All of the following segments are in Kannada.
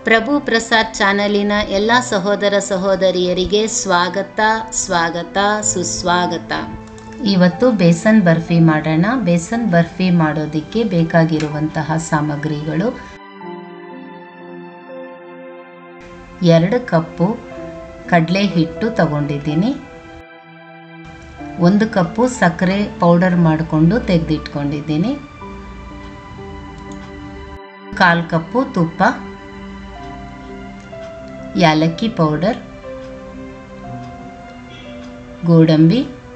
ಪ್ರಭು ಪ್ರಸಾದ್ ಚಾನಲಿನ ಎಲ್ಲ ಸಹೋದರ ಸಹೋದರಿಯರಿಗೆ ಸ್ವಾಗತ ಸ್ವಾಗತ ಸುಸ್ವಾಗತ ಇವತ್ತು ಬೇಸನ್ ಬರ್ಫಿ ಮಾಡೋಣ ಬೇಸನ್ ಬರ್ಫಿ ಮಾಡೋದಕ್ಕೆ ಬೇಕಾಗಿರುವಂತಹ ಸಾಮಗ್ರಿಗಳು ಎರಡು ಕಪ್ಪು ಕಡಲೆ ಹಿಟ್ಟು ತಗೊಂಡಿದ್ದೀನಿ ಒಂದು ಕಪ್ಪು ಸಕ್ಕರೆ ಪೌಡರ್ ಮಾಡಿಕೊಂಡು ತೆಗೆದಿಟ್ಕೊಂಡಿದ್ದೀನಿ ಕಾಲು ಕಪ್ಪು ತುಪ್ಪ ಯಾಲಕ್ಕಿ ಪೌಡರ್ ಗೋಡಂಬಿ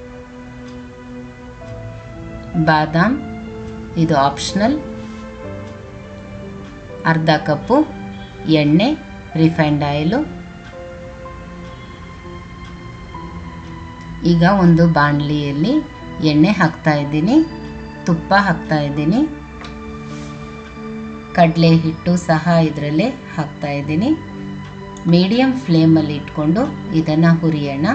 ಬಾದಾಮ್ ಇದು ಆಪ್ಷನಲ್ ಅರ್ಧ ಕಪ್ಪು ಎಣ್ಣೆ ರಿಫೈನ್ಡ್ ಆಯಿಲು ಈಗ ಒಂದು ಬಾಣಲಿಯಲ್ಲಿ ಎಣ್ಣೆ ಹಾಕ್ತಾ ಇದ್ದೀನಿ ತುಪ್ಪ ಹಾಕ್ತಾ ಇದ್ದೀನಿ ಕಡಲೆ ಹಿಟ್ಟು ಸಹ ಇದರಲ್ಲೇ ಹಾಕ್ತಾ ಇದ್ದೀನಿ ಮೀಡಿಯಂ ಫ್ಲೇಮಲ್ಲಿ ಇಟ್ಕೊಂಡು ಇದನ್ನು ಹುರಿಯೋಣ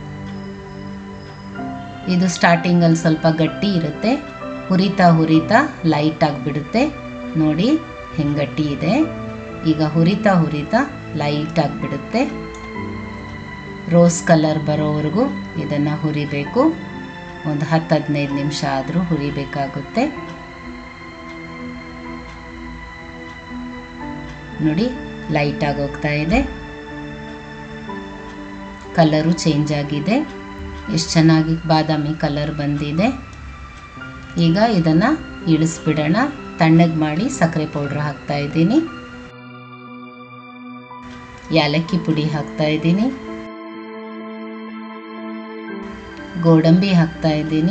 ಇದು ಸ್ಟಾರ್ಟಿಂಗಲ್ಲಿ ಸ್ವಲ್ಪ ಗಟ್ಟಿ ಇರುತ್ತೆ ಹುರಿತಾ ಹುರಿತಾ ಲೈಟ್ ಆಗಿಬಿಡುತ್ತೆ ನೋಡಿ ಹೆಂಗೆ ಗಟ್ಟಿ ಇದೆ ಈಗ ಹುರಿತಾ ಹುರಿತಾ ಲೈಟ್ ಆಗಿಬಿಡುತ್ತೆ ರೋಸ್ ಕಲರ್ ಬರೋವರೆಗೂ ಇದನ್ನು ಹುರಿಬೇಕು ಒಂದು ಹತ್ತು ಹದಿನೈದು ನಿಮಿಷ ಆದರೂ ಹುರಿಬೇಕಾಗುತ್ತೆ ನೋಡಿ ಲೈಟ್ ಆಗಿ ಹೋಗ್ತಾ ಇದೆ ಕಲರು ಚೇಂಜ್ ಆಗಿದೆ ಎಷ್ಟು ಚೆನ್ನಾಗಿ ಬಾದಾಮಿ ಕಲರ್ ಬಂದಿದೆ ಈಗ ಇದನ್ನು ಇಳಿಸ್ಬಿಡೋಣ ತಣ್ಣಗೆ ಮಾಡಿ ಸಕ್ಕರೆ ಪೌಡ್ರ್ ಹಾಕ್ತಾ ಇದ್ದೀನಿ ಯಾಲಕ್ಕಿ ಪುಡಿ ಹಾಕ್ತಾ ಇದ್ದೀನಿ ಗೋಡಂಬಿ ಹಾಕ್ತಾ ಇದ್ದೀನಿ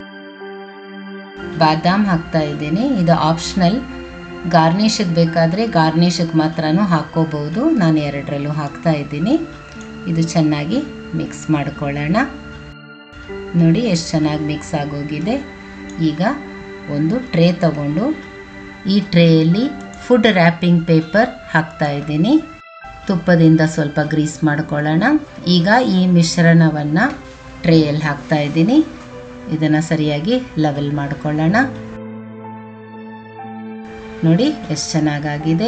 ಬಾದಾಮ್ ಹಾಕ್ತಾ ಇದ್ದೀನಿ ಇದು ಆಪ್ಷನಲ್ ಗಾರ್ನಿಷಿಗೆ ಬೇಕಾದರೆ ಗಾರ್ನಿಷಿಗೆ ಮಾತ್ರನೂ ಹಾಕ್ಕೋಬೋದು ನಾನು ಎರಡರಲ್ಲೂ ಹಾಕ್ತಾ ಇದ್ದೀನಿ ಇದು ಚೆನ್ನಾಗಿ ಮಿಕ್ಸ್ ಮಾಡ್ಕೊಳ್ಳೋಣ ನೋಡಿ ಎಷ್ಟು ಚೆನ್ನಾಗಿ ಮಿಕ್ಸ್ ಆಗೋಗಿದೆ ಈಗ ಒಂದು ಟ್ರೇ ತಗೊಂಡು ಈ ಟ್ರೇಯಲ್ಲಿ ಫುಡ್ ರ್ಯಾಪಿಂಗ್ ಪೇಪರ್ ಹಾಕ್ತಾ ಇದ್ದೀನಿ ತುಪ್ಪದಿಂದ ಸ್ವಲ್ಪ ಗ್ರೀಸ್ ಮಾಡ್ಕೊಳ್ಳೋಣ ಈಗ ಈ ಮಿಶ್ರಣವನ್ನು ಟ್ರೇಯಲ್ಲಿ ಹಾಕ್ತಾ ಇದ್ದೀನಿ ಇದನ್ನು ಸರಿಯಾಗಿ ಲೆವೆಲ್ ಮಾಡ್ಕೊಳ್ಳೋಣ ನೋಡಿ ಎಷ್ಟು ಚೆನ್ನಾಗಾಗಿದೆ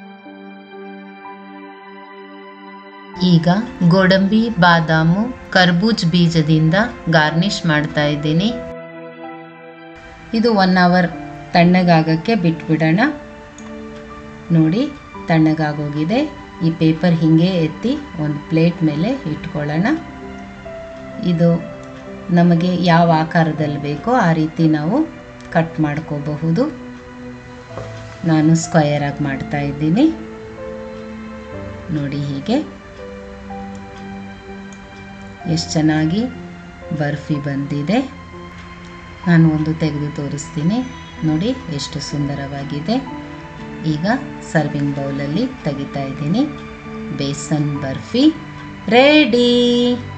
ಈಗ ಗೋಡಂಬಿ ಬಾದಾಮು ಕರ್ಬೂಜ್ ಬೀಜದಿಂದ ಗಾರ್ನಿಷ್ ಮಾಡ್ತಾ ಇದ್ದೀನಿ ಇದು ಒನ್ ಅವರ್ ತಣ್ಣಗಾಗಕ್ಕೆ ಬಿಟ್ಬಿಡೋಣ ನೋಡಿ ತಣ್ಣಗಾಗೋಗಿದೆ ಈ ಪೇಪರ್ ಹಿಂಗೆ ಎತ್ತಿ ಒಂದು ಪ್ಲೇಟ್ ಮೇಲೆ ಇಟ್ಕೊಳ್ಳೋಣ ಇದು ನಮಗೆ ಯಾವ ಆಕಾರದಲ್ಲಿ ಬೇಕೋ ಆ ರೀತಿ ನಾವು ಕಟ್ ಮಾಡ್ಕೋಬಹುದು ನಾನು ಸ್ಕ್ವಯರ್ ಆಗಿ ಮಾಡ್ತಾ ಇದ್ದೀನಿ ನೋಡಿ ಹೀಗೆ ಎಷ್ಟು ಚೆನ್ನಾಗಿ ಬರ್ಫಿ ಬಂದಿದೆ ನಾನು ಒಂದು ತೆಗೆದು ತೋರಿಸ್ತೀನಿ ನೋಡಿ ಎಷ್ಟು ಸುಂದರವಾಗಿದೆ ಈಗ ಸರ್ವಿಂಗ್ ಬೌಲಲ್ಲಿ ತೆಗಿತಾ ಇದ್ದೀನಿ ಬೇಸನ್ ಬರ್ಫಿ ರೆಡಿ